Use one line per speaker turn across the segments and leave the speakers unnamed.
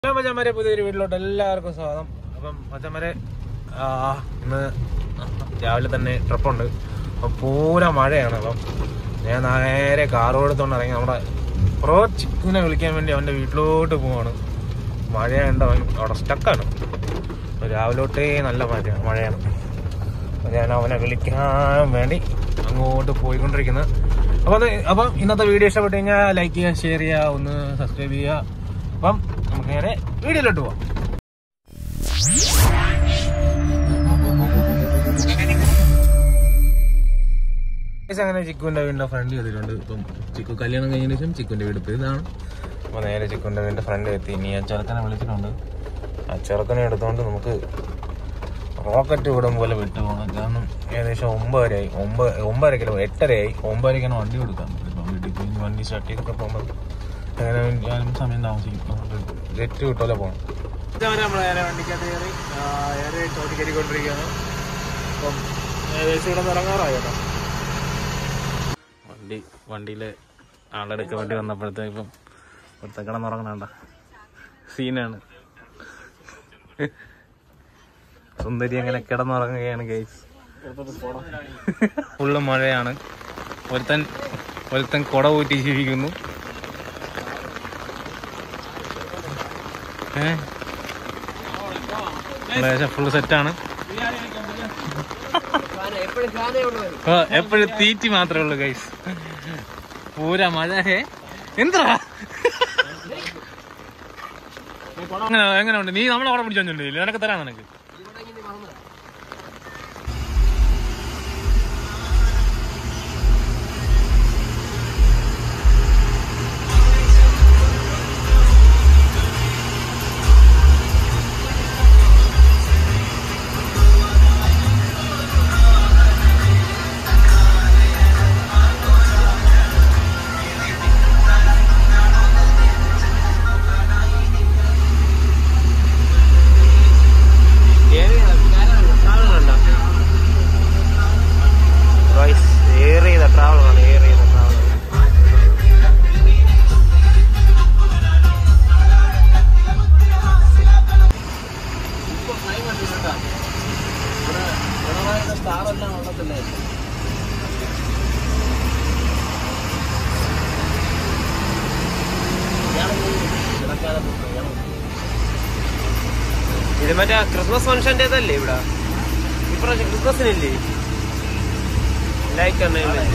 Hello മച്ചന്മാരെ പുതിയൊരു വീട്ടിലോട്ട് എല്ലാവർക്കും സ്വാഗതം അപ്പം മച്ചന്മാരെ ആ, ഇന്ന് രാവിലെ തന്നെ ട്രിപ്പുണ്ട് അപ്പം പൂര മഴയാണ് അപ്പം ഞാൻ നേരെ കാറ് എടുത്തോണ്ട് ഇറങ്ങി നമ്മുടെ പ്രോ ചിക്കിനെ വിളിക്കാൻ വേണ്ടി അവൻ്റെ വീട്ടിലോട്ട് പോവാണ് മഴയുണ്ട് അവൻ അവിടെ സ്റ്റക്കാണ് രാവിലെ തൊട്ടേ നല്ല മഴ മഴയാണ് അപ്പം ഞാൻ അവനെ വിളിക്കാൻ വേണ്ടി അങ്ങോട്ട് പോയിക്കൊണ്ടിരിക്കുന്നത് അപ്പം അത് അപ്പം ഇന്നത്തെ വീഡിയോ ഇഷ്ടപ്പെട്ട് കഴിഞ്ഞാൽ ലൈക്ക് ചെയ്യുക ഷെയർ ചെയ്യുക ഒന്ന് സബ്സ്ക്രൈബ് ചെയ്യുക അപ്പം നമുക്ക് നേരെ വീഡിയോയിലോട്ട് പോവാം Guys, അങ്ങനെ ചിക്കുവിന്റെ വീടിന്റെ ഫ്രണ്ട് ചെയ്തിട്ടുണ്ട് ഇപ്പം ചിക്കു കല്യാണം കഴിഞ്ഞതിന് ശേഷം ചിക്കുവിന്റെ വീട് ഇപ്പൊ ഇതാണ് അപ്പൊ നേരെ ചിക്കുവിന്റെ വീടിന്റെ ഫ്രണ്ട് എത്തി ഇനി ആ ചെറുക്കനെ വിളിച്ചിട്ടുണ്ട് ആ ചെറുക്കനെ എടുത്തോണ്ട് നമുക്ക് റോക്കറ്റ് വിടും പോലെ വിട്ടു പോകണം കാരണം ഏകദേശം ഒമ്പതരയായി ഒമ്പത് ഒമ്പതരക്കല്ല എട്ടരയായി ഒമ്പതരക്കാണ് വണ്ടി കൊടുക്കാൻ ഇപ്പം വീട്ടിൽ പോയി ഇനി വണ്ടി സ്റ്റാർട്ട് ചെയ്തൊക്കെ പോകുമ്പോൾ അങ്ങനെ ഞാനും സമയം താമസിക്കും അതുകൊണ്ട് ജെറ്റ് കിട്ടുമല്ലോ പോകണം നമ്മൾ നേരെ വണ്ടിക്കകത്ത് കയറി ഏറെ ചോട്ടി കയറിക്കൊണ്ടിരിക്കുകയാണ് അപ്പം ഏകദേശം ഇവിടെ നിന്ന് ഇറങ്ങാറായി കേട്ടോ വണ്ടി വണ്ടിയിൽ ആളെടുക്കാൻ വേണ്ടി വന്നപ്പോഴത്തേക്കും ഇവിടുത്തെ കിടന്നുറങ്ങണണ്ട സീനാണ് സുന്ദരി അങ്ങനെ കിടന്നുറങ്ങുകയാണ് ഗൈസ് ഫുള്ള് മഴയാണ് ഒരുത്തൻ ഒരുത്തൻ കുട ഊറ്റി ജീവിക്കുന്നു ഏഹ് ഫുള്ള് സെറ്റാണ് എപ്പോഴും തീറ്റി മാത്രമേ ഉള്ളൂ ഗൈസ് പൂര മഴ ഹേ എന്താ എങ്ങനെ എങ്ങനെ ഉണ്ട് നീ നമ്മളെ അവിടെ പിടിച്ചോണ്ടില്ലേ നിനക്ക് തരാം നിനക്ക് ഏറെ ചെയ്ത ട്രാവലറാണ് ഏറെ ചെയ്ത ട്രാവലർ
ഇത് മറ്റേ ക്രിസ്മസ് ഫംഗ്ഷൻ്റെതല്ലേ ഇവിടെ ഇപ്രാവശ്യം ക്രിസ്മസിനില്ലേ like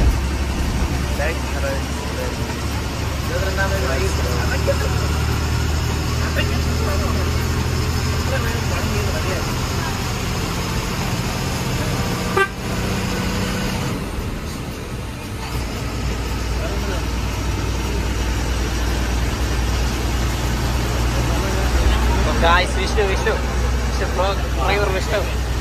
guys Vishnu Vishnu Vishnu driver Vishnu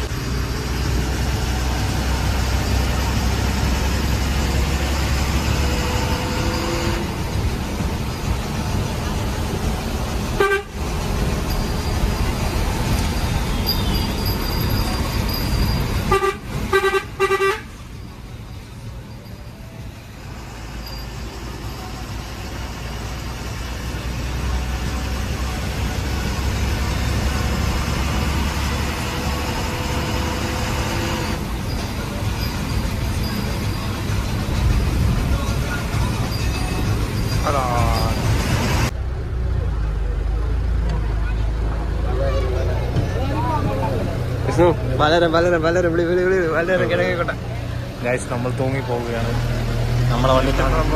Vishnu വളരെ വളരെ വളരെ വിളി വിളി വിളി വളരെ കിടക്കട്ടെ
ഗൈസ് നമ്മൾ തൂങ്ങി പോവുകയാണ് നമ്മളെ വണ്ടി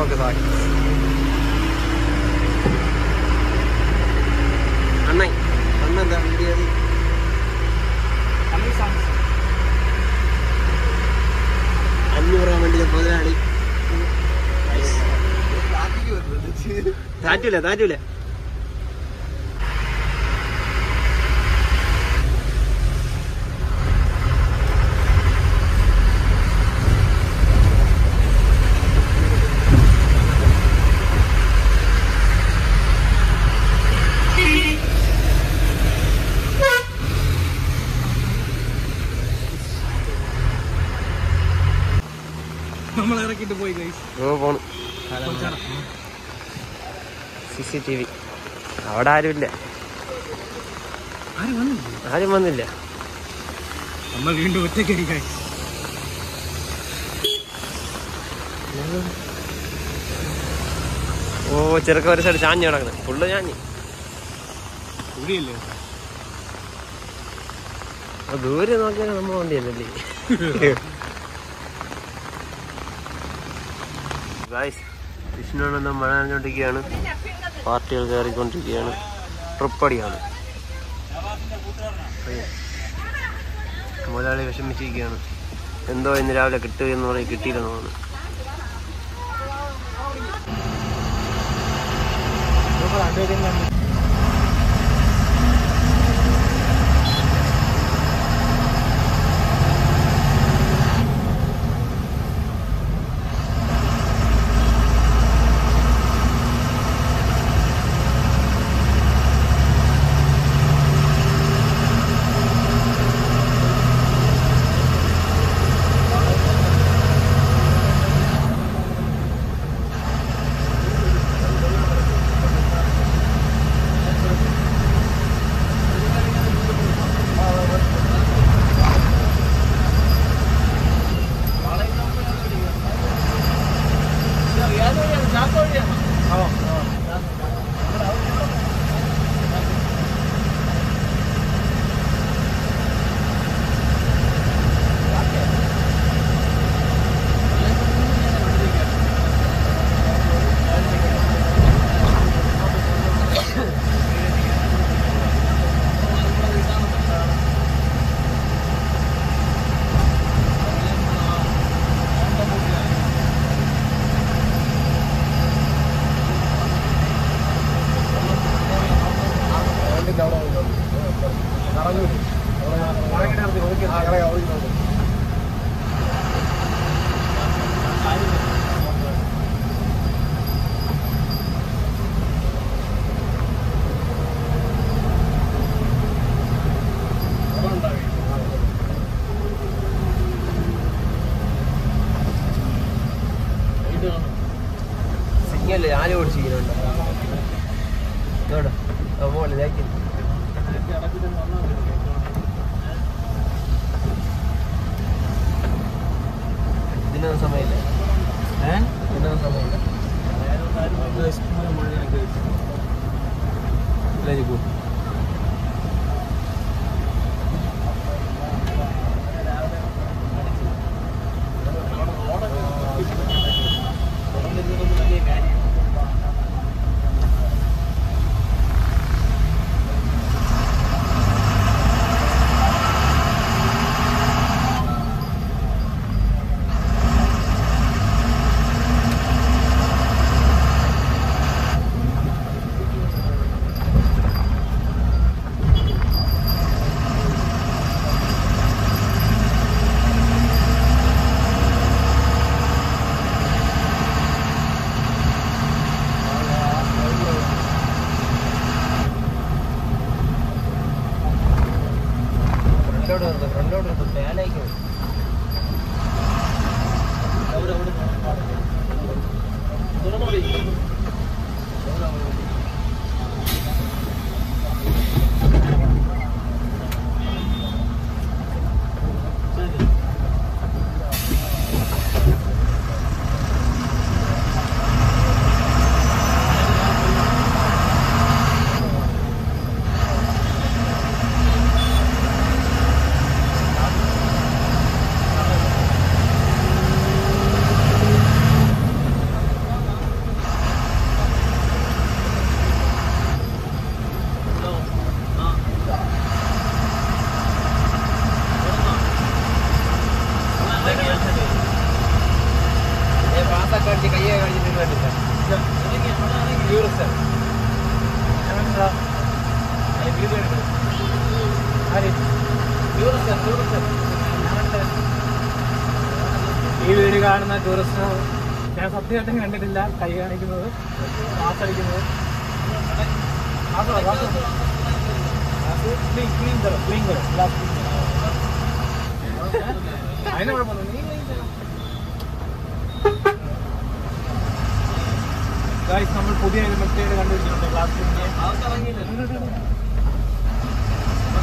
അണ്ണൻ അണ്ണെന്താ വീഡിയോ അഞ്ഞൂറ് രൂപ വേണ്ടി മുതലാളി താറ്റൂല താറ്റൂല
നമ്മൾ ഇറക്കിട്ട് പോയി ഗൈസ്
ഓ പോണു സി സി ടി വി അവിടെ ആരുമില്ല
ആരും വന്നില്ലേ
ആരും വന്നില്ല
നമ്മൾ വീണ്ടും ഒറ്റയ്ക്കായി
ഓ ചെറുക്ക ഒരു സൈഡ് ചാഞ്ഞ് കിടക്കുന്നത് ഫുള്ള് ചാഞ്ഞ്
ഇവിടെയല്ലേ
ആ ദൂരെ നോക്കിയാൽ നമ്മൾ വണ്ടിയല്ലേ ഗായ്സ് വിഷ്ണുവെണ്ണം മഴ നനഞ്ഞോണ്ടിരിക്കുകയാണ് പാർട്ടികൾ കയറിക്കൊണ്ടിരിക്കുകയാണ് ട്രിപ്പടിയാണ് മുതലാളി വിഷമിച്ചിരിക്കുകയാണ് എന്തോ ഇന്ന് രാവിലെ കിട്ടുമെന്ന് പറയും കിട്ടിയില്ലെന്ന് തോന്നുന്നു സിഗ്നല് ആര് ഓടിച്ചിരിക്കുന്നുണ്ട് പോലെ ഇതാക്കി ഇതിനൊന്നും സമയമില്ല ഇതിനൊന്നും സമയമില്ല ഇല്ല ജിബു ഫ്രണ്ടോട് നിർത്ത് ഫ്രണ്ടോട് നിർത്ത് മേലേക്ക് പാസ്സൊക്കെ അടിച്ച് കയ്യെ കാണിച്ചിട്ട് വേണ്ടില്ല ടൂറിസ്റ്റ് ടൂറിസ്റ്റ് ടൂറിസ്റ്റ്
ഈ വീഡിയോ കാണുന്ന ടൂറിസ്റ്റ് ഞാൻ സത്യമായിട്ടും കണ്ടിട്ടില്ല കൈ കാണിക്കുന്നത് ആസ്വദിക്കുന്നത് അതിന് കുഴപ്പമൊന്നും നീ clean ചെയ്യണം. Guys, നമ്മൾ പുതിയ ഒരു മെത്തേഡ് കണ്ടുപിടിച്ചിട്ടുണ്ട് ക്ലാസ്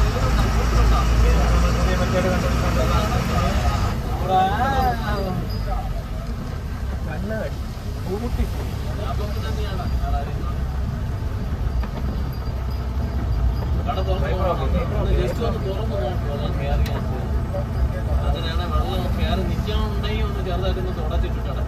ജസ്റ്റ് ഒന്ന് തുറന്ന് നോക്കും വെള്ളം കയറിയാൽ അങ്ങനെയാണ് വെള്ളം കയറി നിൽക്കാനുണ്ടെങ്കിൽ ഒന്ന് ചെറുതായിട്ടൊന്ന് തുടച്ചിട്ടിട്ടാണ്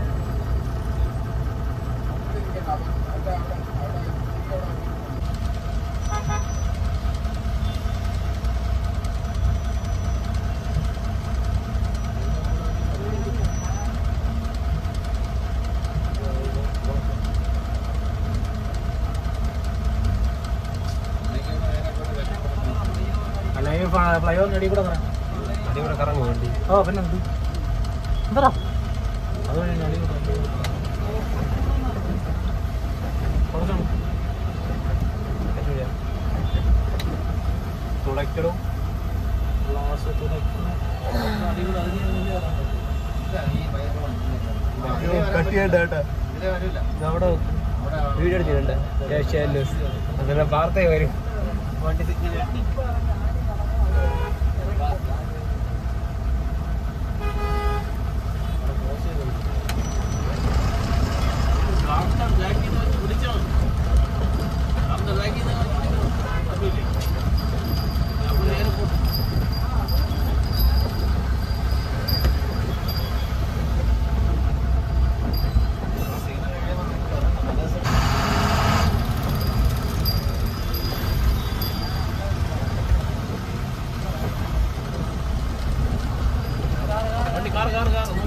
അല്ലെങ്കിൽ ഫ്ലൈ ഓവറിന് അടി കൂടെ കറങ്ങാം
അടികൂടെ കറങ്ങും വണ്ടി
ഓ പിന്നെ എന്ത് എന്താ അതുവഴി ഞാൻ അടി കൂടെ കുറച്ചാണ്
തുളയ്ക്കലും
ഗ്ലാസ് തുടയ്ക്കണം
അടികൂടെ അതിന് മുന്നേ
കട്ടിയായിട്ടാ അവിടെ വീഡിയോ എടുത്തിട്ടുണ്ട് അങ്ങനെ വാർത്ത വരും വണ്ടി സിഗ്നൽ
കാറിന്റെ ബാക്കിൽ നിന്ന് വെച്ച് പിടിച്ചാൽ കാറിന്റെ ബാക്കിൽ നിന്ന് വെച്ച് പിടിക്കണം അതില്ലേ അപ്പോൾ നേരെ പോകും വണ്ടി കാർ കാർ കാർ